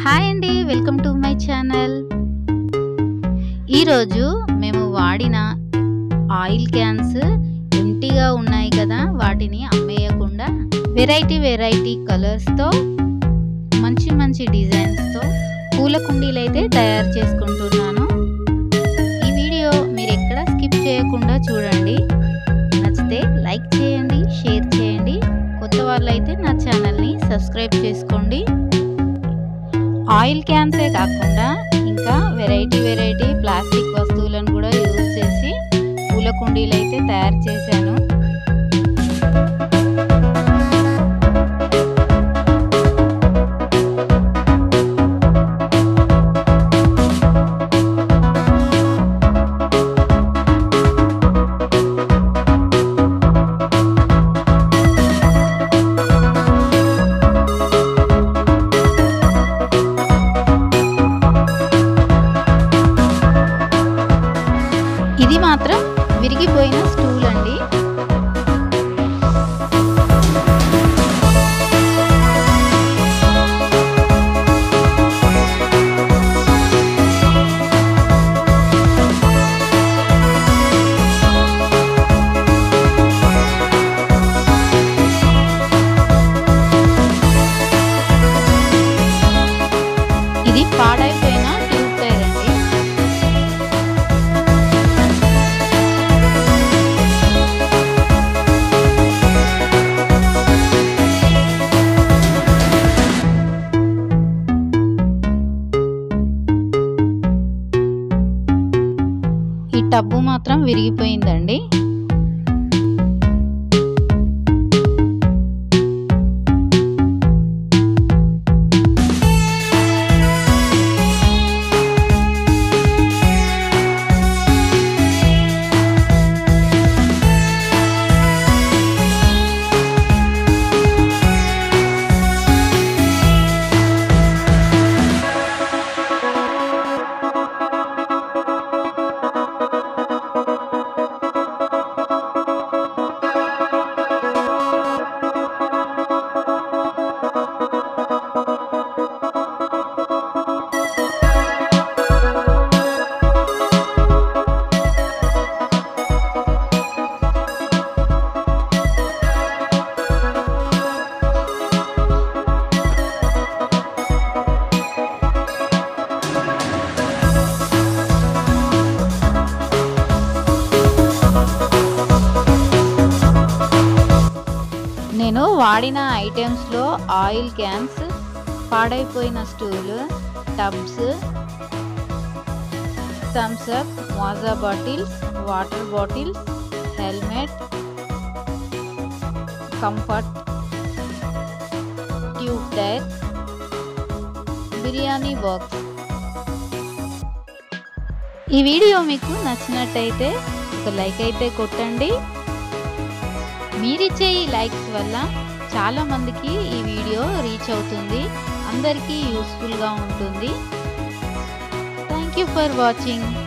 hi అండి welcome to my channel ఈరోజు మేము వాడిన ఆయిల్ క్యాన్స్ ఎంటీగా ఉన్నాయి కదా వాటిని అమ్మేయకుండా వెరైటీ వెరైటీ కలర్స్తో మంచి మంచి డిజైన్స్తో పూల కుండీలు అయితే తయారు చేసుకుంటున్నాను ఈ వీడియో మీరు ఎక్కడ స్కిప్ చేయకుండా చూడండి నచ్చితే లైక్ చేయండి షేర్ చేయండి కొత్త వాళ్ళు అయితే నా ఛానల్ని సబ్స్క్రైబ్ చేసుకోండి ఆయిల్ క్యాన్సే కాకుండా ఇంకా వెరైటీ వెరైటీ ప్లాస్టిక్ వస్తువులను కూడా యూజ్ చేసి పూల కుండీలు అయితే తయారు చేశాను ఇది మాత్రం విరిగిపోయిన స్టూల్ అండి ఇది పాడైపోయిన ట్యూబ్ టైర్ అండి ఈ టబ్బు మాత్రం విరిగిపోయిందండి నేను వాడిన ఐటమ్స్లో ఆయిల్ క్యాన్స్ పాడైపోయిన stool tubs Thums Up Maaza bottles water bottles helmet comfort tube tyre biryani box ఈ వీడియో మీకు నచ్చినట్టయితే ఒక లైక్ అయితే కొట్టండి మీరిచ్చే ఈ లైక్స్ వల్ల చాలా మందికి ఈ వీడియో రీచ్ అవుతుంది అందరికీ యూస్ఫుల్గా ఉంటుంది థ్యాంక్ యూ ఫర్ వాచింగ్